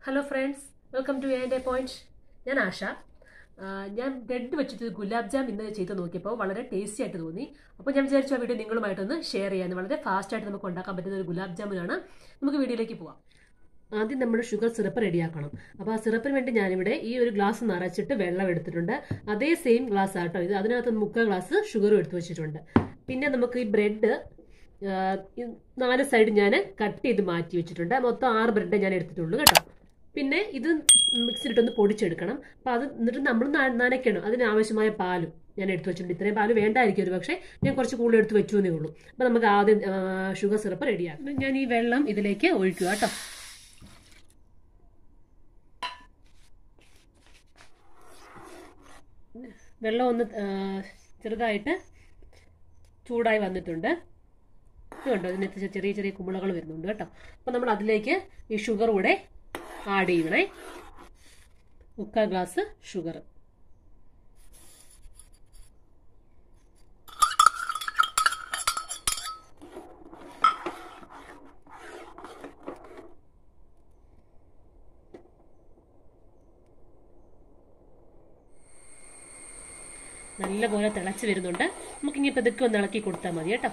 Hello friends welcome to എൻ്റെ point ഞാൻ ആശ ആ, ഞാൻ ബ്രെഡ് വെച്ചിട്ട് ഗുലാബ് ജാം ഇന്ന് ചെയ്ത് നോക്കിയപ്പോൾ വളരെ ടേസ്റ്റി ആയിട്ട് തോന്നി അപ്പോൾ ഞാൻ വിചാരിച്ചു ആ വീഡിയോ നിങ്ങളുമായിട്ടൊന്ന് ഷെയർ ചെയ്യാൻ വളരെ ഫാസ്റ്റ് ആയിട്ട് നമുക്ക് ഉണ്ടാക്കാൻ പറ്റുന്ന ഒരു ഗുലാബ് ജാമുനാണ് നമുക്ക് വീഡിയോയിലേക്ക് പോവാം ആദ്യം നമ്മൾ ഷുഗർ സിറപ്പ് റെഡിയാക്കണം അപ്പോൾ ആ സിറപ്പിന് വേണ്ടി ഞാനിവിടെ ഈ ഒരു ഗ്ലാസ് നിറച്ചിട്ട് വെള്ളം എടുത്തിട്ടുണ്ട് അതേ സെയിം ഗ്ലാസ് ആട്ടോ ഇത് അതിനകത്ത് മുക്കാൽ ഗ്ലാസ് ഷുഗറും എടുത്തു വെച്ചിട്ടുണ്ട് പിന്നെ നമുക്ക് ഈ ബ്രെഡ് നാല് സൈഡ് ഞാൻ കട്ട് ചെയ്ത് മാറ്റി വെച്ചിട്ടുണ്ട് മൊത്തം ആറ് ബ്രെഡ് ഞാൻ എടുത്തിട്ടുള്ളൂ കേട്ടോ പിന്നെ ഇത് മിക്സിയിലിട്ടൊന്ന് പൊടിച്ചെടുക്കണം അപ്പം അത് എന്നിട്ട് നമ്മൾ ന- നനയ്ക്കണം അതിന് ആവശ്യമായ പാലും ഞാൻ എടുത്തു വെച്ചിട്ടുണ്ട് ഇത്രയും പാല് വേണ്ടായിരിക്കും ഒരു പക്ഷേ ഞാൻ കുറച്ച് കൂടുതൽ എടുത്ത് വെച്ചു എന്നേ ഉള്ളൂ അപ്പം നമുക്ക് ആദ്യം ഷുഗർ സിറപ്പ് റെഡിയാക്കാം ഞാൻ ഈ വെള്ളം ഇതിലേക്ക് ഒഴിക്കുക കേട്ടോ വെള്ളം ഒന്ന് ആ, ചെറുതായിട്ട് ചൂടായി വന്നിട്ടുണ്ട് ഇതുണ്ടോ ഇതിനകത്ത് ചെറിയ ചെറിയ കുമിളകൾ വരുന്നുണ്ട് കേട്ടോ അപ്പം നമ്മൾ അതിലേക്ക് ഈ ഷുഗർ കൂടെ ആഡ് ചെയ്യണേ മുക്കാൽ ഗ്ലാസ് ഷുഗർ നല്ലപോലെ തിളച്ച് വരുന്നുണ്ട് നമുക്ക് ഇനി ഇതൊക്കെ ഒന്ന് ഇളക്കി കൊടുത്താൽ മതി കേട്ടോ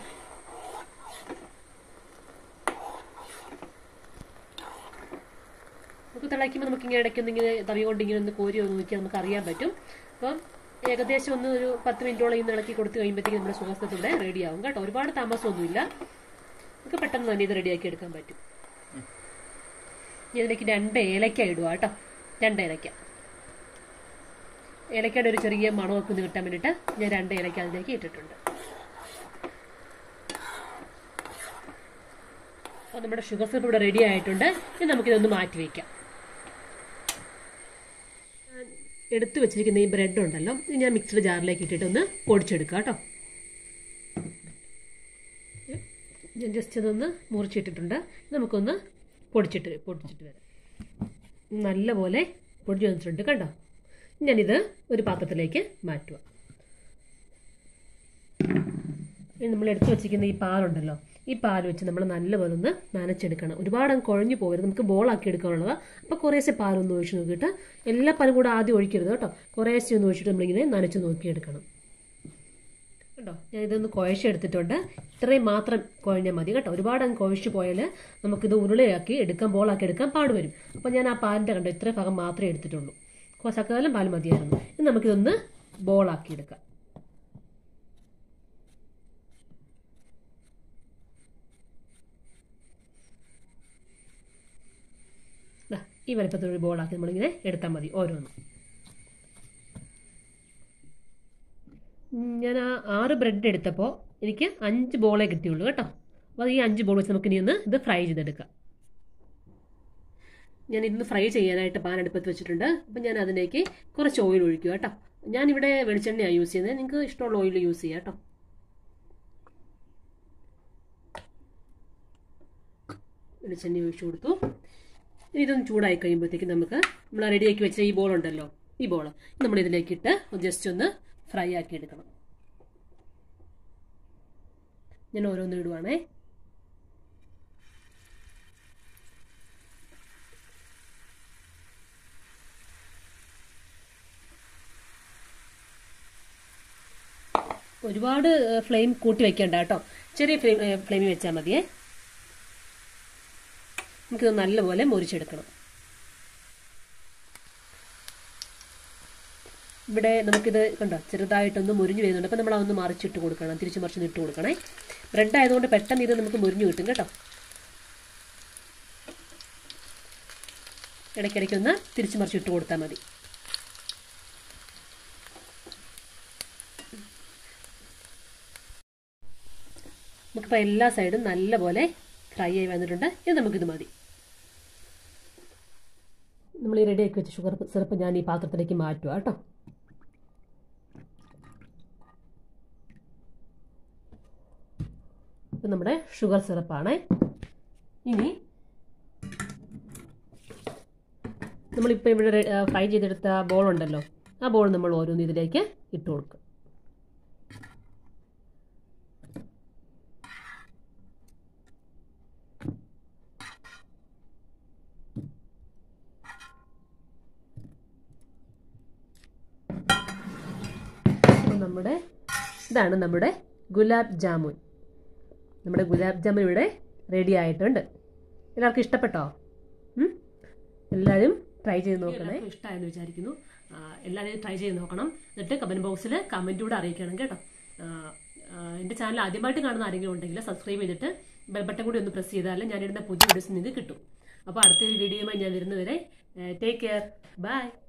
നമുക്ക് തിളയ്ക്കുമ്പോൾ നമുക്ക് ഇങ്ങനെ ഇടയ്ക്ക് ഇങ്ങനെ തവി കൊണ്ട് ഇങ്ങനെ ഒന്ന് കോരി ഒന്ന് നോക്കിയാൽ നമുക്ക് അറിയാൻ പറ്റും അപ്പം ഏകദേശം ഒന്ന് ഒരു പത്ത് മിനിറ്റോളം ഇന്ന് ഇളക്കി കൊടുത്തു കഴിയുമ്പോഴത്തേക്കും നമ്മുടെ സുഖസ്ഥത്ത് ഇവിടെ റെഡിയാവും കേട്ടോ ഒരുപാട് താമസമൊന്നുമില്ല നമുക്ക് പെട്ടെന്ന് തന്നെ ഇത് റെഡിയാക്കി എടുക്കാൻ പറ്റും ഇനി ഇതിലേക്ക് രണ്ട് ഏലക്ക ഇടുക കേട്ടോ രണ്ട് ഏലക്ക ഏലക്കയുടെ ഒരു ചെറിയ മണമൊക്കെ ഒന്ന് കിട്ടാൻ വേണ്ടിയിട്ട് ഞാൻ രണ്ട് ഏലക്ക അതിലേക്ക് ഇട്ടിട്ടുണ്ട് അപ്പോൾ നമ്മുടെ ഷുഗർ സിറപ്പ് ഇവിടെ റെഡി ആയിട്ടുണ്ട് ഇനി നമുക്കിതൊന്ന് മാറ്റി വയ്ക്കാം ഞാൻ എടുത്തു വെച്ചിരിക്കുന്ന ഈ ബ്രെഡ് ഉണ്ടല്ലോ ഇത് ഞാൻ മിക്സഡ് ജാറിലേക്ക് ഇട്ടിട്ട് ഒന്ന് പൊടിച്ചെടുക്കാം കേട്ടോ ഞാൻ ജസ്റ്റ് ഇതൊന്ന് മുറിച്ചിട്ടിട്ടുണ്ട് നമുക്കൊന്ന് പൊടിച്ചിട്ട് പൊടിച്ചിട്ട് വരാം നല്ലപോലെ പൊടിച്ചു വന്നിട്ടുണ്ട് കണ്ടോ ഞാനിത് ഒരു പാത്രത്തിലേക്ക് മാറ്റുക ഇനി നമ്മൾ എടുത്തു വെച്ചിരിക്കുന്ന ഈ പാലുണ്ടല്ലോ ഈ പാൽ വെച്ച് നമ്മൾ നല്ലപോലെ ഒന്ന് നനച്ചെടുക്കണം ഒരുപാട് അങ്ങ് കുഴഞ്ഞു പോകരുത് നമുക്ക് ബോളാക്കി എടുക്കാനുള്ളത് അപ്പോൾ കുറേശ്ശെ പാലൊന്ന് ഒഴിച്ച് നോക്കിയിട്ട് എല്ലാ പാലും കൂടെ ആദ്യം ഒഴിക്കരുത് കേട്ടോ കുറേശ്ശെ ഒന്ന് ഒഴിച്ചിട്ട് നമ്മളിങ്ങനെ നനച്ച് നോക്കിയെടുക്കണം കേട്ടോ ഞാൻ ഇതൊന്ന് കുഴച്ചെടുത്തിട്ടുണ്ട് ഇത്രയും മാത്രം കുഴഞ്ഞാൽ മതി കേട്ടോ ഒരുപാട് അങ്ങ് കുഴച്ച് പോയാൽ നമുക്കിത് ഉരുളയാക്കി എടുക്കാൻ ബോളാക്കി എടുക്കാൻ പാടുവരും അപ്പോൾ ഞാൻ ആ പാലിൻ്റെ കണ്ടോ ഇത്രയും ഭാഗം മാത്രമേ എടുത്തിട്ടുള്ളൂ സകലം പാൽ മതിയായിരുന്നു ഇനി നമുക്കിതൊന്ന് ബോളാക്കി എടുക്കാം ദാ, ഈ വലുപ്പത്തിലൊരു ബോളാക്കി നമ്മളിങ്ങനെ എടുത്താൽ മതി ഓരോന്നും ഉം, ഞാൻ ആ ആറ് ബ്രെഡ് എടുത്തപ്പോൾ എനിക്ക് അഞ്ച് ബോളേ കിട്ടിയുള്ളൂ കേട്ടോ അപ്പോൾ ഈ അഞ്ച് ബോൾ വെച്ച് നമുക്ക് ഇനി ഒന്ന് ഇത് ഫ്രൈ ചെയ്തെടുക്കാം ഞാൻ ഇന്ന് ഫ്രൈ ചെയ്യാനായിട്ട് പാൻ അടുപ്പത്ത് വെച്ചിട്ടുണ്ട് അപ്പം ഞാൻ അതിലേക്ക് കുറച്ച് ഓയിൽ ഒഴിക്കുക കേട്ടോ ഞാനിവിടെ വെളിച്ചെണ്ണയാണ് യൂസ് ചെയ്യുന്നത് നിങ്ങൾക്ക് ഇഷ്ടമുള്ള ഓയിൽ യൂസ് ചെയ്യാം കേട്ടോ വെളിച്ചെണ്ണ ഒഴിച്ചു കൊടുത്തു ഇനി ഇതൊന്ന് ചൂടായി കഴിയുമ്പോഴത്തേക്ക് നമുക്ക് നമ്മൾ റെഡിയാക്കി വെച്ച ഈ ബോൾ ഉണ്ടല്ലോ ഈ ബോൾ നമ്മൾ ഇതിലേക്ക് ഇട്ട് ജസ്റ്റ് ഒന്ന് ഫ്രൈ ആക്കി എടുക്കണം ഞാൻ ഓരോന്നും ഇടുവാണേ ഒരുപാട് ഫ്ലെയിം കൂട്ടി വെക്കണ്ട കേട്ടോ ചെറിയ ഫ്ലെയിം ഫ്ലെയിമിൽ വെച്ചാൽ മതിയേ നമുക്കിത് നല്ലപോലെ മുരിച്ചെടുക്കണം ഇവിടെ നമുക്കിത് കണ്ടോ ചെറുതായിട്ടൊന്ന് മുരിഞ്ഞു വരുന്നുണ്ട് അപ്പം നമ്മൾ അതൊന്ന് മറിച്ചിട്ട് കൊടുക്കണം തിരിച്ച് മറിച്ച് ഇട്ട് കൊടുക്കണേ ബ്രെഡ് ആയതുകൊണ്ട് പെട്ടെന്ന് ഇത് നമുക്ക് മുരിഞ്ഞു കിട്ടും കേട്ടോ ഇടയ്ക്കിടയ്ക്ക് ഒന്ന് തിരിച്ച് മറിച്ച് ഇട്ട് കൊടുത്താൽ മതി നമുക്കിപ്പോൾ എല്ലാ സൈഡും നല്ലപോലെ ഫ്രൈ ആയി വന്നിട്ടുണ്ട് ഇത് നമുക്കിത് മതി നമ്മൾ ഈ റെഡിയാക്കി വെച്ച ഷുഗർ സിറപ്പ് ഞാൻ ഈ പാത്രത്തിലേക്ക് മാറ്റുക കേട്ടോ ഇപ്പം നമ്മുടെ ഷുഗർ സിറപ്പാണ് ഇനി നമ്മളിപ്പോൾ ഇവിടെ ഫ്രൈ ചെയ്തെടുത്ത ബോൾ ഉണ്ടല്ലോ ആ ബോൾ നമ്മൾ ഓരോന്ന് ഇതിലേക്ക് ഇട്ട് കൊടുക്കും നമ്മുടെ ഇതാണ് നമ്മുടെ ഗുലാബ് ജാമുൻ നമ്മുടെ ഗുലാബ് ജാമുൻ ഇവിടെ റെഡി ആയിട്ടുണ്ട് എല്ലാവർക്കും ഇഷ്ടപ്പെട്ടോ ഉം? എല്ലാവരും ട്രൈ ചെയ്ത് നോക്കണേ ഇഷ്ടമായെന്ന് വിചാരിക്കുന്നു ആ, എല്ലാവരും ട്രൈ ചെയ്ത് നോക്കണം എന്നിട്ട് കമൻറ്റ് ബോക്സിൽ കമൻറ്റൂടെ അറിയിക്കണം കേട്ടോ ആ, ആ, എൻ്റെ ചാനൽ ആദ്യമായിട്ട് കാണുന്ന ആരെങ്കിലും ഉണ്ടെങ്കിൽ സബ്സ്ക്രൈബ് ചെയ്തിട്ട് ബെൽ ബട്ടൺ കൂടി ഒന്ന് പ്രസ് ചെയ്താൽ ഞാനിടുന്ന പുതിയ വീഡിയോസ് നിങ്ങൾക്ക് കിട്ടും അപ്പോൾ അടുത്തൊരു വീഡിയോയുമായി ഞാൻ വരുന്നവരെ ടേക്ക് കെയർ ബൈ